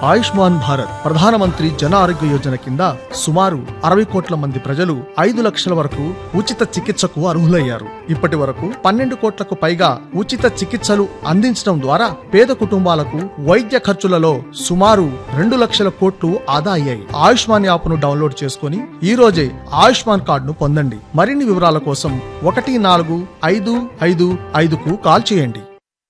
ఆయుష్మాన్ భారత్ ప్రధానమంత్రి జన ఆరోగ్య యోజన కింద సుమారు అరవై కోట్ల మంది ప్రజలు ఐదు లక్షల వరకు ఉచిత చికిత్సకు అర్హులయ్యారు ఇప్పటి వరకు పన్నెండు కోట్లకు పైగా ఉచిత చికిత్సలు అందించడం ద్వారా పేద కుటుంబాలకు వైద్య ఖర్చులలో సుమారు రెండు లక్షల కోట్లు ఆదా అయ్యాయి ఆయుష్మాన్ యాప్ను డౌన్లోడ్ చేసుకుని ఈ రోజే ఆయుష్మాన్ కార్డును పొందండి మరిన్ని వివరాల కోసం ఒకటి నాలుగు ఐదు ఐదు ఐదుకు కాల్ చేయండి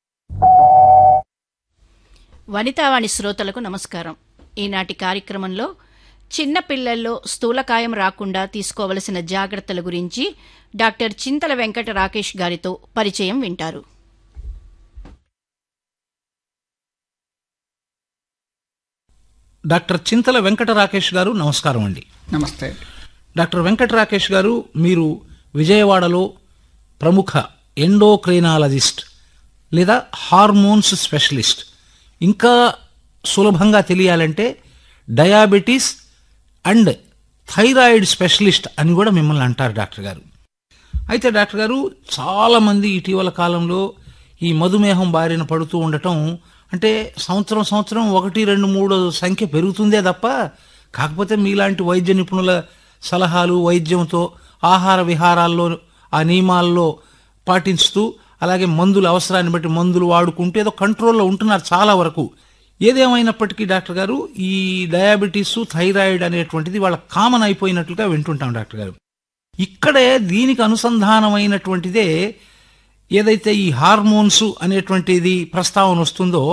వనితావాణి శ్రోతలకు నమస్కారం ఈనాటి కార్యక్రమంలో చిన్న పిల్లల్లో స్థూలకాయం రాకుండా తీసుకోవలసిన జాగ్రత్తల గురించి డాక్టర్ చింతల వెంకట రాకేష్ గారితో పరిచయం వింటారు డాక్టర్ చింతల వెంకట రాకేష్ గారు నమస్కారం అండి నమస్తే డాక్టర్ వెంకట రాకేష్ గారు మీరు విజయవాడలో ప్రముఖ ఎండోక్రైనాలజిస్ట్ లేదా హార్మోన్స్ స్పెషలిస్ట్ ఇంకా సులభంగా తెలియాలంటే డయాబెటీస్ అండ్ థైరాయిడ్ స్పెషలిస్ట్ అని కూడా మిమ్మల్ని అంటారు డాక్టర్ గారు అయితే డాక్టర్ గారు చాలామంది ఇటీవల కాలంలో ఈ మధుమేహం బారిన పడుతూ ఉండటం అంటే సంవత్సరం సంవత్సరం ఒకటి రెండు మూడు సంఖ్య పెరుగుతుందే తప్ప కాకపోతే మీలాంటి వైద్య నిపుణుల సలహాలు వైద్యంతో ఆహార విహారాల్లో ఆ నియమాల్లో పాటిస్తూ అలాగే మందుల అవసరాన్ని బట్టి మందులు వాడుకుంటూ ఏదో కంట్రోల్లో ఉంటున్నారు చాలా వరకు ఏదేమైనప్పటికీ డాక్టర్ గారు ఈ డయాబెటీస్ థైరాయిడ్ అనేటువంటిది వాళ్ళ కామన్ అయిపోయినట్లుగా వింటుంటాం డాక్టర్ గారు ఇక్కడే దీనికి అనుసంధానమైనటువంటిదే ఏదైతే ఈ హార్మోన్స్ అనేటువంటిది ప్రస్తావన వస్తుందో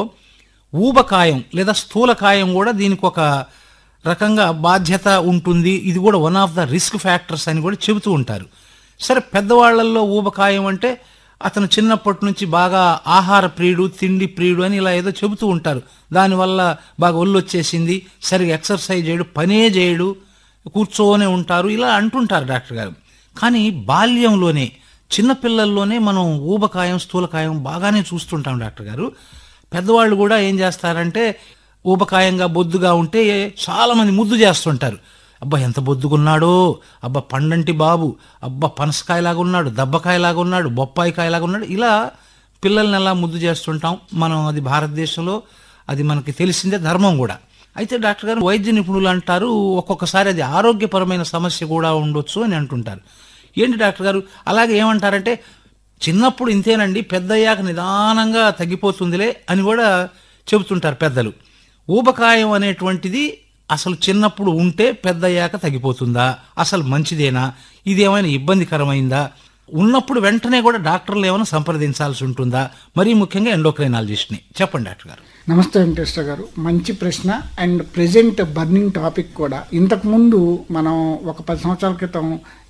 ఊబకాయం లేదా స్థూలకాయం కూడా దీనికి ఒక రకంగా బాధ్యత ఉంటుంది ఇది కూడా one of the risk factors అని కూడా చెబుతూ ఉంటారు సరే పెద్దవాళ్లలో ఊబకాయం అంటే అతను చిన్నప్పటి నుంచి బాగా ఆహార ప్రియుడు తిండి ప్రియుడు అని ఇలా ఏదో చెబుతూ ఉంటారు దానివల్ల బాగా ఒళ్ళు వచ్చేసింది సరిగా ఎక్సర్సైజ్ చేయడు పనే చేయడు కూర్చోనే ఉంటారు ఇలా అంటుంటారు డాక్టర్ గారు కానీ బాల్యంలోనే చిన్నపిల్లల్లోనే మనం ఊబకాయం స్థూలకాయం బాగానే చూస్తుంటాం డాక్టర్ గారు పెద్దవాళ్ళు కూడా ఏం చేస్తారంటే ఊబకాయంగా బొద్దుగా ఉంటే చాలా మంది ముద్దు చేస్తుంటారు అబ్బా ఎంత బొద్దుగున్నాడో అబ్బా పండంటి బాబు అబ్బా పనసకాయలాగా ఉన్నాడు దబ్బకాయలాగా ఉన్నాడు బొప్పాయికాయలాగా ఉన్నాడు ఇలా పిల్లల్ని ఎలా ముద్దు చేస్తుంటాం మనం అది భారతదేశంలో అది మనకి తెలిసిందే ధర్మం కూడా అయితే డాక్టర్ గారు వైద్య నిపుణులు అంటారు ఒక్కొక్కసారి అది ఆరోగ్యపరమైన సమస్య కూడా ఉండొచ్చు అని అంటుంటారు ఏంటి డాక్టర్ గారు అలాగే ఏమంటారంటే చిన్నప్పుడు ఇంతేనండి పెద్దయ్యాక నిదానంగా తగ్గిపోతుందిలే అని కూడా చెబుతుంటారు పెద్దలు ఊబకాయం అనేటువంటిది అసలు చిన్నప్పుడు ఉంటే పెద్దయ్యాక తగ్గిపోతుందా అసలు మంచిదేనా ఇది ఏమైనా ఇబ్బందికరమైందా ఉన్నప్పుడు వెంటనే కూడా డాక్టర్లు ఏమైనా సంప్రదించాల్సి ఉంటుందా మరీ ముఖ్యంగా ఎండోక్రైనాలజిస్ట్ని చెప్పండి డాక్టర్ గారు నమస్తే వెంకటేశ్వర గారు మంచి ప్రశ్న అండ్ ప్రెజెంట్ బర్నింగ్ టాపిక్ కూడా ఇంతకు ముందు మనం ఒక పది సంవత్సరాల క్రితం